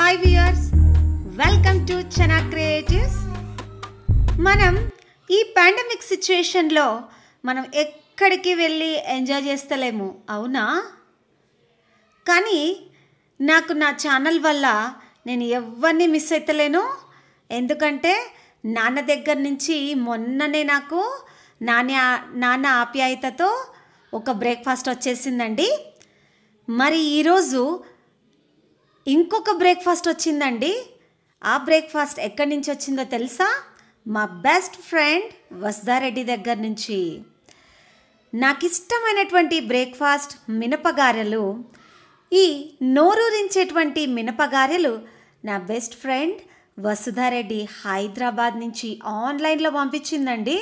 Hi viewers welcome to Chana Creatives మనం ఈ pandemic సిచ్యుయేషన్లో మనం ఎక్కడికి వెళ్ళి ఎంజాయ్ చేస్తలేము అవునా కానీ నాకు నా ఛానల్ వల్ల నేను ఎవరిని మిస్ అవుతలేను ఎందుకంటే నాన్న దగ్గర నుంచి మొన్ననే నాకు నాన్న నాన్న ఆప్యాయతతో ఒక బ్రేక్ఫాస్ట్ వచ్చేసిందండి మరి ఈరోజు ఇంకొక బ్రేక్ఫాస్ట్ వచ్చిందండి ఆ బ్రేక్ఫాస్ట్ ఎక్కడి నుంచి వచ్చిందో తెలుసా మా బెస్ట్ ఫ్రెండ్ వసుధారెడ్డి దగ్గర నుంచి నాకు ఇష్టమైనటువంటి బ్రేక్ఫాస్ట్ మినపగారెలు ఈ నోరూరించేటువంటి మినపగారెలు నా బెస్ట్ ఫ్రెండ్ వసుధారెడ్డి హైదరాబాద్ నుంచి ఆన్లైన్లో పంపించిందండి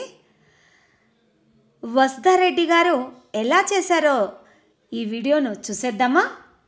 వసుధారెడ్డి గారు ఎలా చేశారో ఈ వీడియోను చూసేద్దామా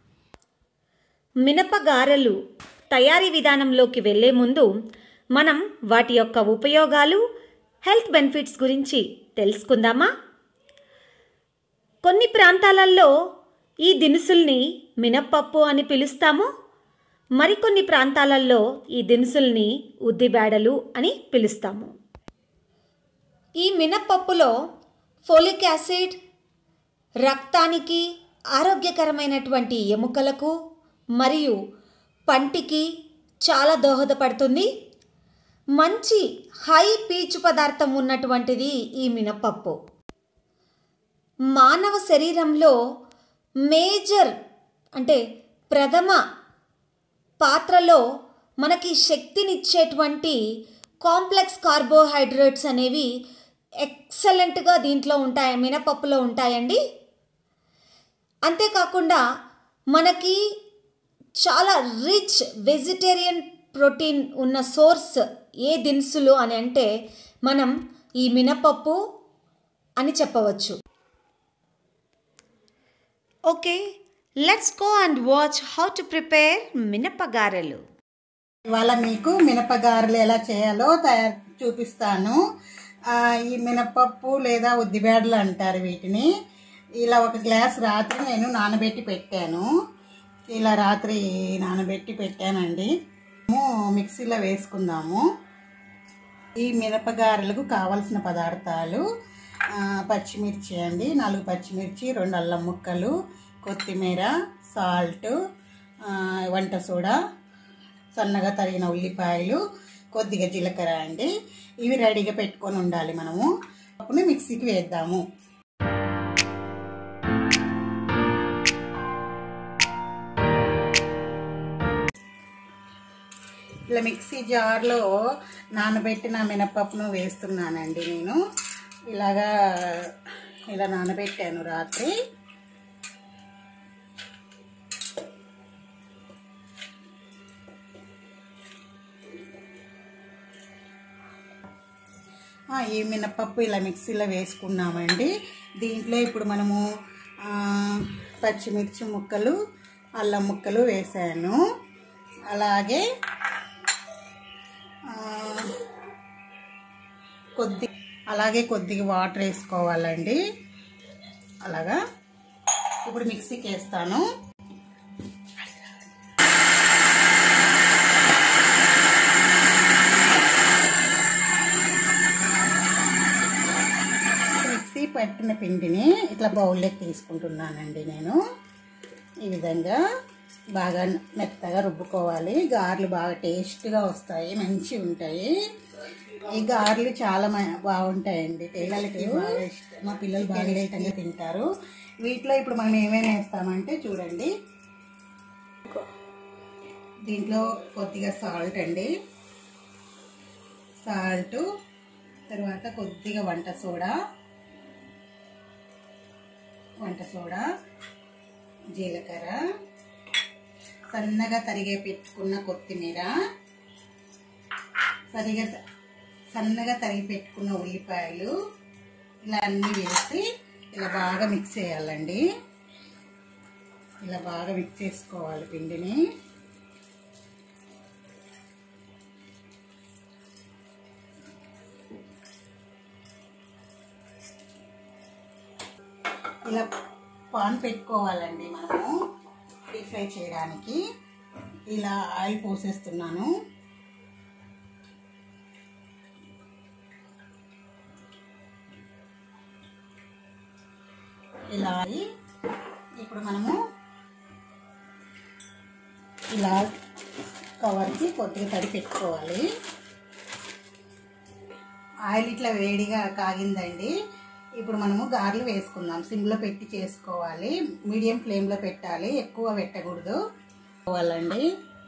మినపగారెలు తయారీ విధానంలోకి వెళ్ళే ముందు మనం వాటి యొక్క ఉపయోగాలు హెల్త్ బెనిఫిట్స్ గురించి తెలుసుకుందామా కొన్ని ప్రాంతాలలో ఈ దినుసుల్ని మినప్పప్పు అని పిలుస్తాము మరికొన్ని ప్రాంతాలలో ఈ దినుసుల్ని ఉద్దిబేడలు అని పిలుస్తాము ఈ మినప్పప్పులో ఫోలిక్ యాసిడ్ రక్తానికి ఆరోగ్యకరమైనటువంటి ఎముకలకు మరియు పంటికి చాలా దోహదపడుతుంది మంచి హై పీచు పదార్థం ఉన్నటువంటిది ఈ మినపప్పు మానవ శరీరంలో మేజర్ అంటే ప్రథమ పాత్రలో మనకి శక్తినిచ్చేటువంటి కాంప్లెక్స్ కార్బోహైడ్రేట్స్ అనేవి ఎక్సలెంట్గా దీంట్లో ఉంటాయి మినపప్పులో ఉంటాయండి అంతేకాకుండా మనకి చాలా రిచ్ వెజిటేరియన్ ప్రోటీన్ ఉన్న సోర్స్ ఏ దినుసులు అని అంటే మనం ఈ మినపప్పు అని చెప్పవచ్చు okay let's go and watch how to prepare మినపగారెలు ఇవాళ మీకు మినపగారెలు ఎలా చేయాలో తయారు చూపిస్తాను ఆ, ఈ మినపప్పు లేదా ఉద్దిబేడలు అంటారు వీటిని ఇలా ఒక గ్లాస్ రాత్రి నేను నానబెట్టి పెట్టాను ఇలా రాత్రి నానబెట్టి పెట్టానండి మనము మిక్సీలో వేసుకుందాము ఈ మినపగారెలకు కావలసిన పదార్థాలు ఆ, పచ్చిమిర్చి అండి నాలుగు పచ్చిమిర్చి రెండు అల్లం ముక్కలు కొత్తిమీర సాల్ట్ ఆ, వంట సోడా సన్నగా తరిగిన ఉల్లిపాయలు కొద్దిగా జీలకర్ర అండి ఇవి రెడీగా పెట్టుకొని ఉండాలి మనము అప్పుడు మిక్సీకి వేద్దాము ఇలా మిక్సీ జార్లో నానబెట్టిన మినపప్పును వేస్తున్నానండి నేను ఇలాగా ఇలా నానబెట్టాను రాత్రి ఆ, ఈ మినపప్పు ఇలా మిక్సీలో వేసుకున్నామండి దీంట్లో ఇప్పుడు మనము ఆ, పచ్చిమిర్చి ముక్కలు అల్లం ముక్కలు వేసాను అలాగే ఆ, కొద్ది అలాగే కొద్దిగా వాటర్ వేసుకోవాలండి అలాగా ఇప్పుడు మిక్సీకి వేస్తాను మిక్సీ పట్టిన పిండిని ఇట్లా బౌల్లోకి తీసుకుంటున్నానండి నేను ఈ విధంగా బాగా మెత్తగా రుబ్బుకోవాలి గారెలు బాగా టేస్ట్గా వస్తాయి మంచిగా ఉంటాయి ఈ గారెలు చాలా మ- బాగుంటాయండి పిల్లలకి బాగా ఇష్టం మా పిల్లలు బాగా ఇష్టంగా తింటారు వీటిలో ఇప్పుడు మనం ఏమేమి వేస్తామంటే చూడండి దీంట్లో కొద్దిగా సాల్ట్ అండి సాల్ట్ తర్వాత కొద్దిగా వంట సోడా వంట సోడా జీలకర్ర సన్నగా తరిగే పెట్టుకున్న కొత్తిమీర సరిగా త- సన్నగా తరిగి పెట్టుకున్న ఉల్లిపాయలు ఇలా అన్నీ వేసి ఇలా బాగా మిక్స్ చేయాలండి ఇలా బాగా మిక్స్ చేసుకోవాలి పిండిని ఇలా పాన్ పెట్టుకోవాలండి మనము డీప్ ఫ్రై చేయడానికి ఇలా ఆయిల్ పోసేస్తున్నాను ఇలా అయి ఇప్పుడు మనము ఇలా కవర్కి కొద్దిగా తడి పెట్టుకోవాలి ఆయిల్ ఇట్లా వేడిగా కాగిందండి ఇప్పుడు మనము గారెలు వేసుకుందాం సిమ్లో పెట్టి చేసుకోవాలి మీడియం ఫ్లేమ్లో పెట్టాలి ఎక్కువ పెట్టకూడదు పోవాలండి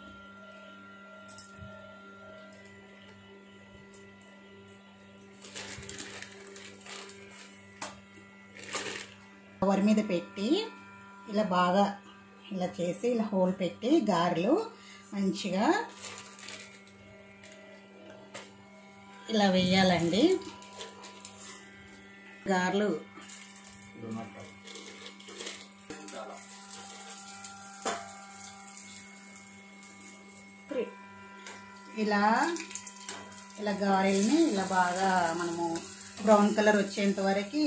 కవర్ మీద పెట్టి ఇలా బాగా ఇలా చేసి ఇలా హోల్ పెట్టి గారెలు మంచిగా ఇలా వేయాలండి గారెలు ఇలా ఇలా గారెల్ని ఇలా బాగా మనము బ్రౌన్ కలర్ వచ్చేంత వరకు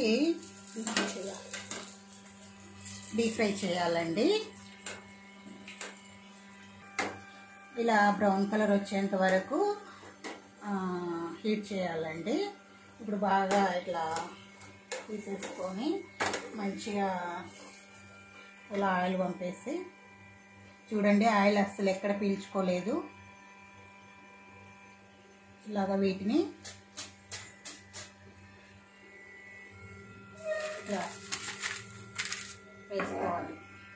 డీప్ ఫ్రై చేయాలండి ఇలా బ్రౌన్ కలర్ వచ్చేంత వరకు హీట్ చేయాలండి ఇప్పుడు బాగా ఇట్లా తీసేసుకొని మంచిగా ఇలా ఆయిల్ పంపేసి చూడండి ఆయిల్ అస్సలు ఎక్కడ పీల్చుకోలేదు ఇలాగా వీటిని ఇలా వేసుకోవాలి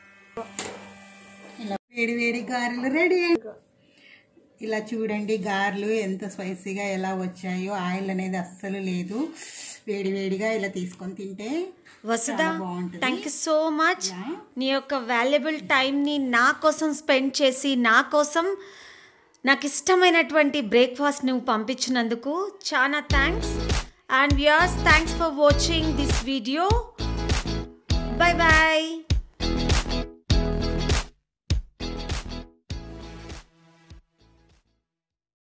ఇలా వేడి వేడి గారెలు రెడీ ఇలా చూడండి గారెలు ఎంత స్పైసీగా ఎలా వచ్చాయో ఆయిల్ అనేది అస్సలు లేదు వేడి వేడిగా ఇలా తీసుకొని తింటే వసుదా చాలా బాగుంటుంది. Thank you so much yeah. నీ యొక్క వాల్యుబుల్ టైంని నా కోసం స్పెండ్ చేసి నా కోసం నాకు ఇష్టమైనటువంటి బ్రేక్ఫాస్ట్ నువ్వు పంపించినందుకు చాలా thanks and viewers thanks for watching this video bye bye